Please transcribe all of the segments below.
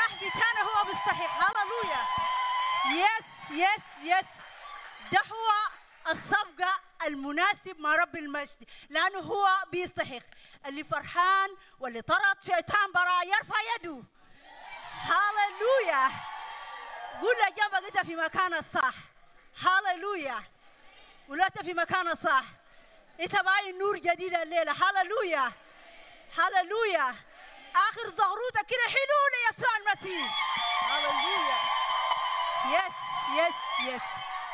إله بتاعنا هو بيستحق هللويا يس يس يس ده هو الصفقة المناسب مع رب المجد لأنه هو بيستحق اللي فرحان واللي طرد شيطان برا يرفع يده هللويا قول لجنبك انت في مكان الصح هللويا قول انت في مكان الصح انت باين نور جديد الليله هللويا هللويا اخر زغروطه كده حلو ليسوع المسيح هللويا يس يس يس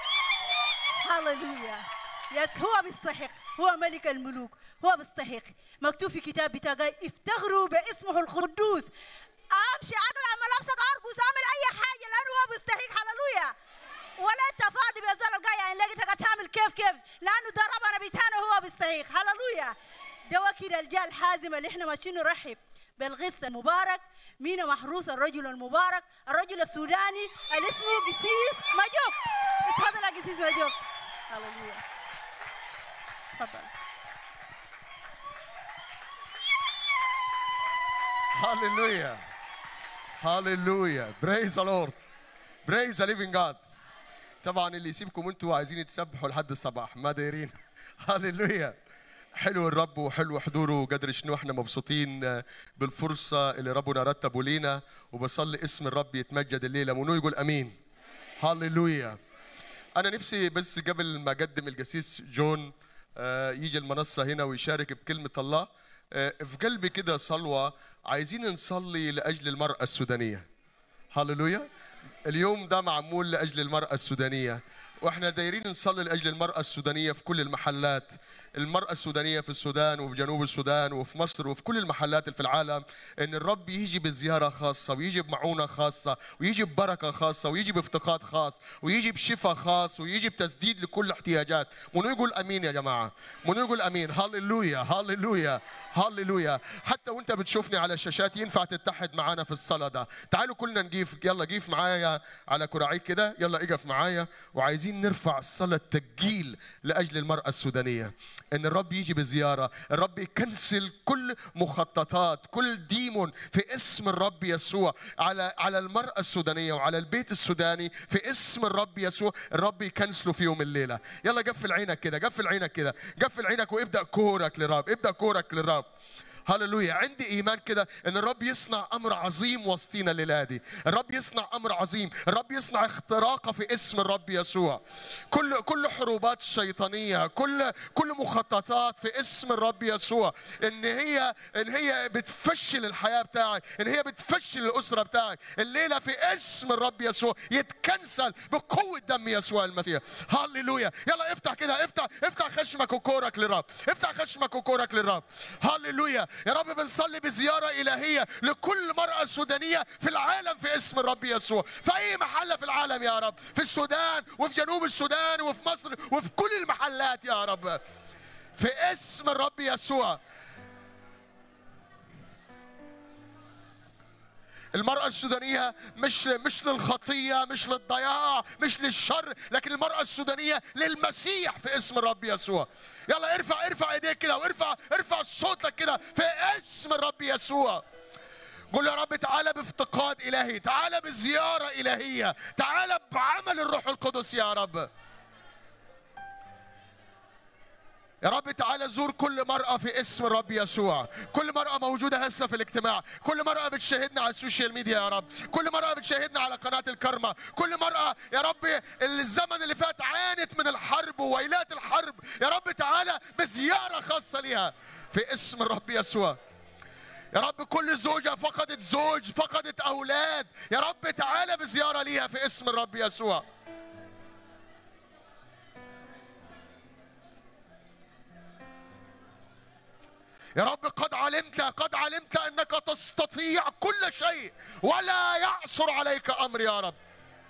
هللويا يس هو بيستحق هو ملك الملوك هو بيستحق مكتوب في كتاب بتاعي افتخروا باسمه القدوس امشي اقلع ملابسك ارقص اعمل اي حاجه لانه هو بيستحق هللويا ولا انت فاضي بزول القاية ان لقيتك تعمل كيف كيف لانه ده ربنا بتاعنا هو بيستحق هللويا ده وكيل الجال الحازم اللي احنا ماشيين نرحب بالغث المبارك مين محروس الرجل المبارك الرجل السوداني اللي اسمه قسيس ماجوك اتفضل يا قسيس ماجوك هللويا تفضل Hallelujah. Hallelujah. Praise the Lord. Praise the living God. طبعا اللي يسيبكم انتوا عايزين تسبحوا لحد الصباح ما دايرين هللويا حلو الرب وحلو حضوره وقدر شنو احنا مبسوطين بالفرصه اللي ربنا رتبه لينا وبصلي اسم الرب يتمجد الليله منو يقول امين هللويا انا نفسي بس قبل ما اقدم القسيس جون آه، يجي المنصه هنا ويشارك بكلمه الله آه، في قلبي كده صلوه عايزين نصلي لاجل المراه السودانيه هللويا اليوم ده معمول لاجل المراه السودانيه واحنا دايرين نصلي لاجل المراه السودانيه في كل المحلات المراه السودانيه في السودان وفي جنوب السودان وفي مصر وفي كل المحلات اللي في العالم ان الرب يجي بزياره خاصه ويجي بمعونه خاصه ويجي ببركه خاصه ويجي بافتقاد خاص ويجي بشفاء خاص ويجي بتسديد لكل الاحتياجات منو يقول امين يا جماعه منو يقول امين هللويا هللويا هللويا حتى وانت بتشوفني على الشاشات ينفع تتحد معانا في الصلاه ده تعالوا كلنا نقيف يلا قيف معايا على كراعيك كده يلا اقف معايا وعايزين نرفع الصلاه تجيل لاجل المراه السودانيه ان الرب يجي بزياره الرب يكنسل كل مخططات كل ديمون في اسم الرب يسوع على على المراه السودانيه وعلى البيت السوداني في اسم الرب يسوع الرب يكنسله في يوم الليله يلا قفل عينك كده قفل عينك كده قفل عينك وابدا كورك للرب ابدا كورك للرب هللويا عندي ايمان كده ان الرب يصنع امر عظيم وسطينا الليله دي الرب يصنع امر عظيم الرب يصنع اختراقه في اسم الرب يسوع كل كل حروبات الشيطانيه كل كل مخططات في اسم الرب يسوع ان هي ان هي بتفشل الحياه بتاعك ان هي بتفشل الاسره بتاعك الليله في اسم الرب يسوع يتكنسل بقوه دم يسوع المسيح هللويا يلا افتح كده افتح افتح خشمك وكورك للرب افتح خشمك وكورك للرب هللويا يا رب بنصلي بزياره الهيه لكل مراه سودانيه في العالم في اسم الرب يسوع في اي محل في العالم يا رب في السودان وفي جنوب السودان وفي مصر وفي كل المحلات يا رب في اسم الرب يسوع المرأة السودانية مش مش للخطية مش للضياع مش للشر لكن المرأة السودانية للمسيح في اسم الرب يسوع يلا ارفع ارفع ايديك كده وارفع ارفع صوتك كده في اسم الرب يسوع قول يا رب تعالى بافتقاد إلهي تعالى بزيارة إلهية تعالى بعمل الروح القدس يا رب يا رب تعالى زور كل مرأة في اسم الرب يسوع كل مرأة موجودة هسه في الاجتماع كل مرأة بتشاهدنا على السوشيال ميديا يا رب كل مرأة بتشاهدنا على قناة الكرمة كل مرأة يا رب الزمن اللي فات عانت من الحرب وويلات الحرب يا رب تعالى بزيارة خاصة ليها في اسم الرب يسوع يا رب كل زوجة فقدت زوج فقدت أولاد يا رب تعالى بزيارة ليها في اسم الرب يسوع يا رب قد علمت قد علمت انك تستطيع كل شيء ولا يعصر عليك امر يا رب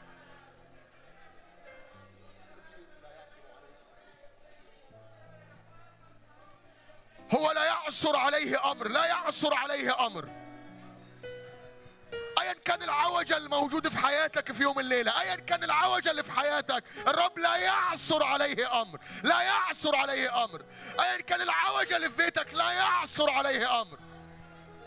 هو لا يعصر عليه امر لا يعصر عليه امر ايا كان العوجه الموجوده في حياتك في يوم الليله ايا كان العوجه اللي في حياتك الرب لا يعصر عليه امر لا يعصر عليه امر ايا كان العوجه اللي في بيتك لا يعصر عليه امر